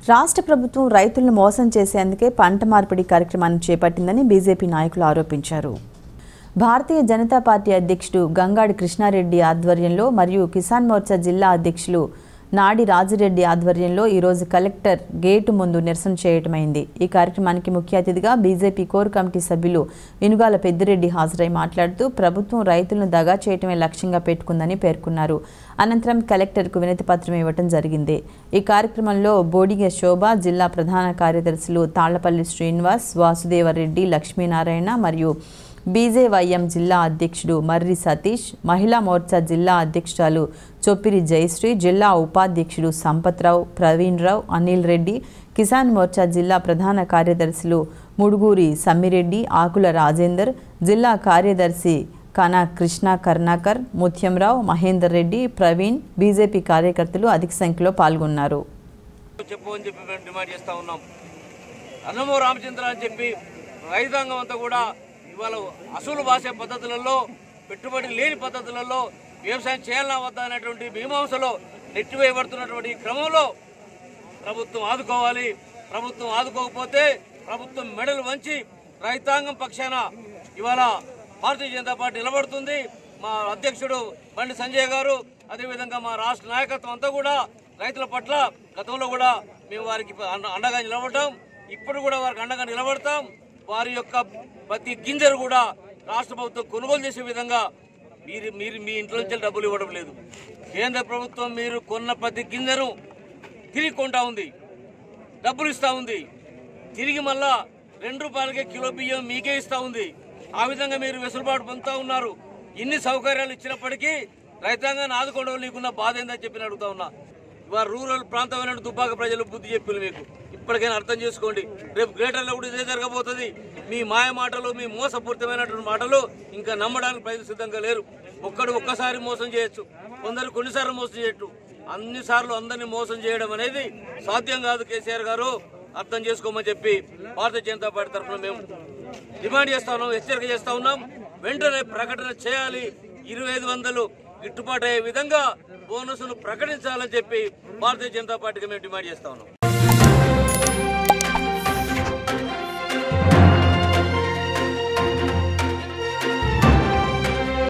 రాష్ట్ర ప్రభుత్వం రైతులను మోసం చేసేందుకే పంట మార్పిడి కార్యక్రమాన్ని చేపట్టిందని బీజేపీ నాయకులు ఆరోపించారు భారతీయ జనతా పార్టీ అధ్యక్షుడు గంగాడి కృష్ణారెడ్డి ఆధ్వర్యంలో మరియు కిసాన్ మోర్చా జిల్లా అధ్యక్షులు నాడి రాజిరెడ్డి ఆధ్వర్యంలో ఈరోజు కలెక్టర్ గేటు ముందు నిరసన చేయటమైంది ఈ కార్యక్రమానికి ముఖ్య అతిథిగా బీజేపీ కోర్ కమిటీ సభ్యులు వినుగాల పెద్దిరెడ్డి హాజరై మాట్లాడుతూ ప్రభుత్వం రైతులను దగా చేయటమే లక్ష్యంగా పెట్టుకుందని పేర్కొన్నారు అనంతరం కలెక్టర్కు వినతి పత్రం ఇవ్వటం జరిగింది ఈ కార్యక్రమంలో బోడిగ శోభ జిల్లా ప్రధాన కార్యదర్శులు తాళ్లపల్లి శ్రీనివాస్ వాసుదేవరెడ్డి లక్ష్మీనారాయణ మరియు బీజేవైఎం జిల్లా అధ్యక్షుడు మర్రి సతీష్ మహిళా మోర్చా జిల్లా అధ్యక్షురాలు చొప్పిరి జయశ్రీ జిల్లా ఉపాధ్యక్షుడు సంపత్రావు ప్రవీణ్ రావు అనిల్ రెడ్డి కిసాన్ మోర్చా జిల్లా ప్రధాన కార్యదర్శులు ముడుగూరి సమ్మిరెడ్డి ఆకుల రాజేందర్ జిల్లా కార్యదర్శి కనా కృష్ణ కర్ణాకర్ ముత్యంరావు మహేందర్ రెడ్డి ప్రవీణ్ బీజేపీ కార్యకర్తలు అధిక సంఖ్యలో పాల్గొన్నారు చెప్పు అని చెప్పి మేము డిమాండ్ చేస్తా ఉన్నాం అన్నమో రామచంద్ర అని చెప్పి రైతాంగం అంతా కూడా ఇవాళ అసలు బాసే పద్ధతులలో పెట్టుబడి లేని పద్ధతులలో వ్యవసాయం చేయాలన్నా వద్దా అనేటువంటి మీమాంసలో నెట్టివేయబడుతున్నటువంటి ఈ క్రమంలో ప్రభుత్వం ఆదుకోవాలి ప్రభుత్వం ఆదుకోకపోతే ప్రభుత్వం మెడలు వంచి రైతాంగం పక్షాన ఇవాళ భారతీయ జనతా పార్టీ నిలబడుతుంది మా అధ్యక్షుడు బండి సంజయ్ గారు అదేవిధంగా మా రాష్ట్ర నాయకత్వం అంతా కూడా రైతుల పట్ల గతంలో కూడా మేము వారికి అండ- అండగా నిలబడటం ఇప్పుడు కూడా వారికి అండగా నిలబడతాం వారి యొక్క ప్రతి గింజను కూడా రాష్ట్ర ప్రభుత్వం కొనుగోలు చేసే విధంగా మీరు మీరు మీ ఇంట్లో నుంచి డబ్బులు ఇవ్వడం లేదు కేంద్ర ప్రభుత్వం మీరు కొన్న ప్రతి గింజను తిరిగి కొంటా ఉంది డబ్బులు ఇస్తా ఉంది తిరిగి మళ్ళా రెండు రూపాయలకే కిలో బియ్యం మీకే ఇస్తా ఉంది ఆ విధంగా మీరు వెసులుబాటు పొందుతా ఉన్నారు ఇన్ని సౌకర్యాలు ఇచ్చినప్పటికీ రైతాంగాన్ని ఆదుకోవడం నీకున్న బాధ ఏందని చెప్పి నేను అడుగుతా ఉన్నా ఇవాళ రూరల్ ప్రాంతమైన దుబ్బాక ప్రజలు బుద్ధి చెప్పారు మీకు ఇప్పటికైనా అర్థం చేసుకోండి రేపు గ్రేటర్లో కూడా ఇదే జరగబోతుంది మీ మాయ మాటలు మీ మోసపూరితమైనటువంటి మాటలు ఇంకా నమ్మడానికి ప్రజలు సిద్ధంగా లేరు ఒక్కడు ఒక్కసారి మోసం చేయొచ్చు కొందరు కొన్నిసార్లు మోసం చేయొచ్చు అన్ని సార్లు అందరినీ మోసం చేయడం అనేది సాధ్యం కాదు కేసీఆర్ గారు అర్థం చేసుకోమని చెప్పి భారతీయ జనతా పార్టీ తరఫున మేము డిమాండ్ చేస్తా ఉన్నాం హెచ్చరిక చేస్తా ఉన్నాం వెంటనే ప్రకటన చేయాలి ఇరవై ఐదు వందలు గిట్టుబాటు అయ్యే విధంగా బోనస్ను ప్రకటించాలని చెప్పి భారతీయ జనతా పార్టీకి మేము డిమాండ్ చేస్తా ఉన్నాం